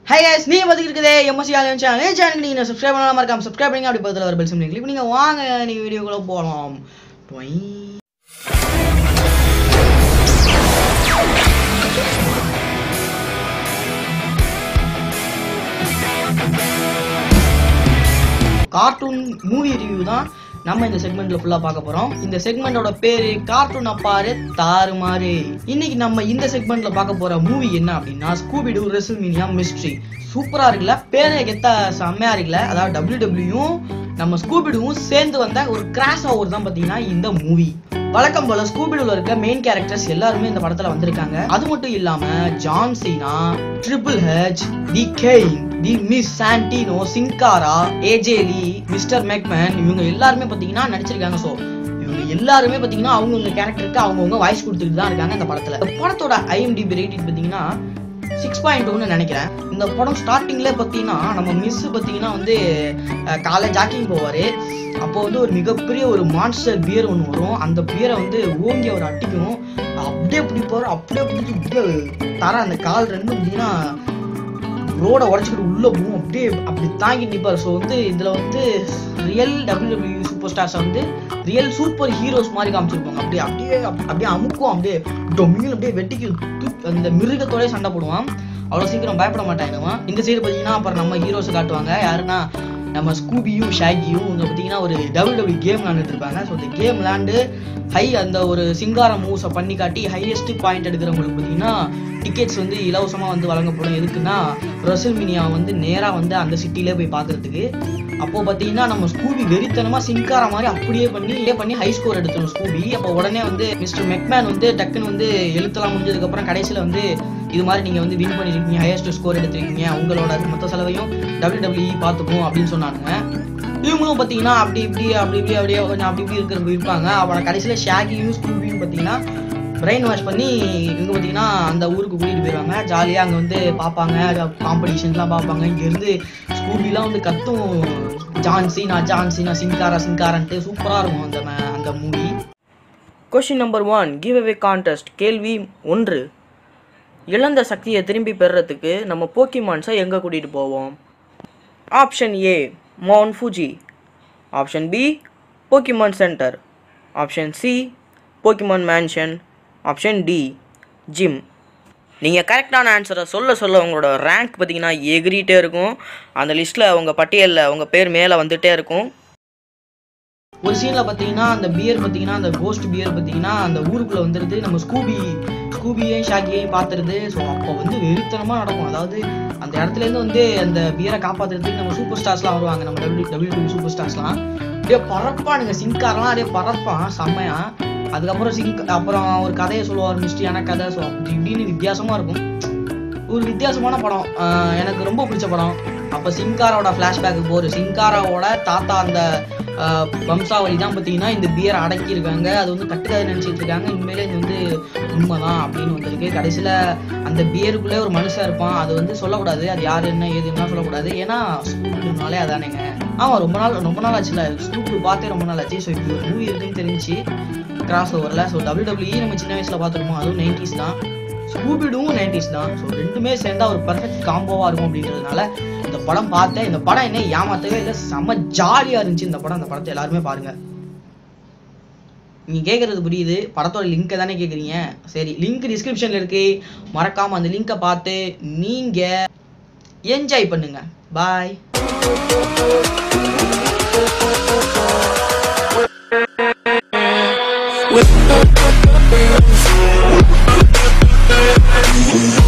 High guys நீ வந்து இருக்குதே எம்எஸ்சி ஆலயம் சேனல் என் சேனல் நீங்கள் சப்ஸ்கிரைப் பண்ணாம இருக்காம சப்ஸ்கிரைப் பண்ணுங்க அப்படி பக்கத்தில் வர பெல் சிம்லிங் கிளிக் நீங்கள் வாங்க நீங்கள் வீடியோக்குள்ள போகலாம் டொய். கார்ட்டூன் மூவி ரிவ்யூ தான் நம்ம இந்த செக்மெண்ட்ல ஃபுல்லா பார்க்க போறோம் இந்த செக்மெண்டோட பேரு கார்ட்டூன் அப்பாரு தாறுமாறு இன்னைக்கு நம்ம இந்த செக்மெண்ட்ல பார்க்க போற மூவி என்ன அப்படின்னா ஸ்கூபி டூ ரெசில்மீனியா மிஸ்ட்ரி சூப்பரா இருக்குல்ல பேரே கெத்த செம்மையா இருக்குல்ல அதாவது டபிள்யூ டபிள்யூயும் நம்ம ஸ்கூபிடுவும் சேர்ந்து வந்த ஒரு கிராஸ் ஓவர் தான் பாத்தீங்கன்னா இந்த மூவி வழக்கம் போல ஸ்கூபிடுல இருக்க மெயின் கேரக்டர்ஸ் எல்லாருமே இந்த படத்துல வந்திருக்காங்க அது மட்டும் இல்லாம John Cena triple H the Game the Miz Santino Sin Cara AJ Lee Mr McMahon இவங்க எல்லாருமே பாத்தீங்கன்னா நடிச்சிருக்காங்க சோ இவங்க எல்லாருமே பாத்தீங்கன்னா அவங்கவுங்க கேரக்டருக்கு அவங்கவுங்க வாய்ஸ் கொடுத்துட்டு தான் இருக்காங்க இந்த படத்துல இந்த படத்தோட ஐஎம்டிபி ரேட்டிங் பாத்தீங்கன்னா சிக்ஸ் பாயிண்ட் ஒன்னு நினைக்கிறேன் இந்த படம் ஸ்டார்டிங்ல பாத்தீங்கன்னா நம்ம மிஸ் பாத்தீங்கன்னா வந்து அஹ், காலை ஜாக்கிங் போவாரு அப்போ வந்து ஒரு மிகப்பெரிய ஒரு மான்ஸ்டர் பியர் ஒன்று வரும் அந்த பியரை வந்து ஓங்கி அவர் அட்டிக்கும் அப்படியே பிடிப்பாரு அப்படியே பிடிச்சி அப்படியே தர அந்த கால் ரெண்டும் பார்த்தீங்கன்னா ரோட உடச்சிக்கிட்டு உள்ள போகும் அப்படியே அப்படி தாங்கி நிற்பார் ஸோ வந்து இதுல வந்து ரியல் டபிள்யூடபிள்யூ சூப்பர் ஸ்டார்ஸ் வந்து ரியல் சூப்பர் ஹீரோஸ் மாதிரி காமிச்சிருப்பாங்க அப்படியே அப்படியே அப்~ அப்படியே அமுக்கும் அப்படியே டொமியில் அப்படியே வெட்டிக்கு தூக் அந்த மிருகத்தோடய சண்டை போடுவான் அவ்வளோ சீக்கிரம் பயப்பட மாட்டாங்க இந்த சைடு பார்த்தீங்கன்னா அப்புறம் நம்ம ஹீரோஸை காட்டுவாங்க யாருன்னா நம்ம ஸ்கூபியும் ஷாகியும் இவங்க பார்த்தீங்கன்னா ஒரு டபுள் டபுள் கேம் விளாண்டுட்டு இருப்பாங்க ஸோ அந்த கேம் விளாண்டு ஹை அந்த ஒரு சிங்கார மூவ்ஸை பண்ணி காட்டி ஹையஸ்ட் பாயிண்ட் எடுக்கிறவங்களுக்கு பார்த்தீங்கன்னா டிக்கெட்ஸ் வந்து இலவசமாக வந்து வழங்கப்படும் எதுக்குன்னா ரசல்மினியா வந்து நேராக வந்து அந்த சிட்டிலே போய் பார்க்கறதுக்கு அப்போ பார்த்தீங்கன்னா நம்ம ஸ்கூபி வெறித்தனமாக சிங்கார மாதிரி அப்படியே பண்ணி இதே பண்ணி ஹை ஸ்கோர் எடுத்தோம் ஸ்கூபி அப்போ உடனே வந்து மிஸ்டர் மெக்மேன் வந்து டக்குன்னு வந்து எழுத்தெல்லாம் முடிஞ்சதுக்கப்புறம் கடைசியில் வந்து இது மாதிரி நீங்கள் வந்து வின் பண்ணியிருக்கீங்க ஹையஸ்ட் ஸ்கோர் எடுத்திருக்கீங்க உங்களோட மொத்த செலவையும் டபிள்யூ டபிள்யூ பார்த்துக்கும் அப்படின்னு சொன்னானுங்க இவங்களும் பார்த்தீங்கன்னா அப்படி இப்படி அப்படி இப்படி அப்படியே கொஞ்சம் அப்படி இப்படி இருக்கிற இருப்பாங்க அப்புறம் கடைசியில் ஷாகியும் ஸ்கூபியும் பார்த்தீங்கன்னா பிரெயின் வாஷ் பண்ணி இவங்க பார்த்தீங்கன்னா அந்த ஊருக்கு கூட்டிகிட்டு போயிடுவாங்க ஜாலியாக அங்கே வந்து பார்ப்பாங்க காம்படிஷன்ஸ்லாம் பார்ப்பாங்க இங்கேருந்து ஸ்கூபிலாம் வந்து கத்தும் ஜான்சி நான் ஜான்சி நான் சிங்காரா சிங்காரன்ட்டு சூப்பராக இருக்கும் அந்த ம- அந்த movie question number one giveaway contest கேள்வி ஒன்று இழந்த சக்தியை திரும்பி பெறுறதுக்கு நம்ம போக்கிமான்ஸை எங்கே கூட்டிகிட்டு போவோம் option A Mount Fuji option B Pokemon center option C Pokemon mansion option D gym நீங்கள் கரெக்டான ஆன்சரை சொல்ல சொல்ல உங்களோட ரேங்க் பார்த்தீங்கன்னா எகிரிட்டே இருக்கும் அந்த லிஸ்ட்டில் உங்கள் பட்டியலில் உங்கள் பேர் மேலே வந்துட்டே இருக்கும் ஒரு சீன்ல பாத்தீங்கன்னா அந்த பியர் பாத்தீங்கன்னா அந்த கோஸ்ட் பியர் பாத்தீங்கன்னா அந்த ஊருக்குள்ள வந்துருது நம்ம ஸ்கூபி ஸ்கூபியையும் ஷாக்கியையும் பாத்துருது ஸோ அப்போ வந்து வெறித்தனமா நடக்கும் அதாவது அந்த இடத்துல இருந்து வந்து அந்த பியரை காப்பாத்துறதுக்கு நம்ம சூப்பர் ஸ்டார்ஸ்லாம் வருவாங்க நம்ம டபிள்யூ டபிள்யூ சூப்பர் ஸ்டார்ஸ்லாம் அப்படியே பறப்பானுங்க சிங்காரெல்லாம் அப்படியே பறப்பான் செம்மையா அதுக்கப்புறம் சிங்க் அப்புறம் ஒரு கதையை சொல்லுவார் மிஸ்டியான கதை ஸோ அப்படி இப்படின்னு வித்தியாசமா இருக்கும் ஒரு வித்தியாசமான படம் ஆஹ் எனக்கு ரொம்ப பிடிச்ச படம் அப்போ சிங்காரோட ஃப்ளாஷ்பேக்கு போகிற சிங்காராவோட தாத்தா அந்த ஆஹ் வம்சாவளி தான் பார்த்தீங்கன்னா இந்த பியரை அடக்கியிருக்காங்க அது வந்து கட்டுக்கதை நினச்சிட்டு இருக்காங்க உண்மையிலே இது வந்து உண்மைதான் அப்படின்னு வந்திருக்கு கடைசியில் அந்த பியருக்குள்ளே ஒரு மனுஷன் இருப்பான் அது வந்து சொல்லக்கூடாது அது யார் என்ன ஏதுன்னா சொல்லக்கூடாது ஏன்னா ஸ்கூலுனாலே அதானேங்க ஆமாம் ரொம்ப நாள் ரொம்ப நாள் ஆச்சுல ஸ்கூல் பார்த்தே ரொம்ப நாள் ஆச்சு ஸோ இப்படி ஒரு மூவி இருக்குன்னு தெரிஞ்சு கிராஸ் ஓவரில் ஸோ டபிள்யூ டபிள்யூ நம்ம சின்ன வயசில் பார்த்துருப்போம் அதுவும் நைன்டிஸ் தான் ஸ்கூபிடும் நைன்டிஸ் தான் ஸோ ரெண்டுமே சேர்ந்தா ஒரு பர்ஃபெக்ட் காம்போவா இருக்கும் அப்படின்றதுனால இந்த படம் பார்த்தேன் இந்த படம் என்ன ஏமாத்தவே இல்லை செம்ம ஜாலியா இருந்துச்சு இந்த படம் அந்த படத்தை எல்லாருமே பாருங்க நீங்க கேட்கறது புரியுது படத்தோட லிங்கை தானே கேட்குறீங்க சரி லிங்க் டிஸ்கிரிப்ஷன்ல இருக்கு மறக்காம அந்த லிங்கை பார்த்து நீங்க என்ஜாய் பண்ணுங்க பாய் With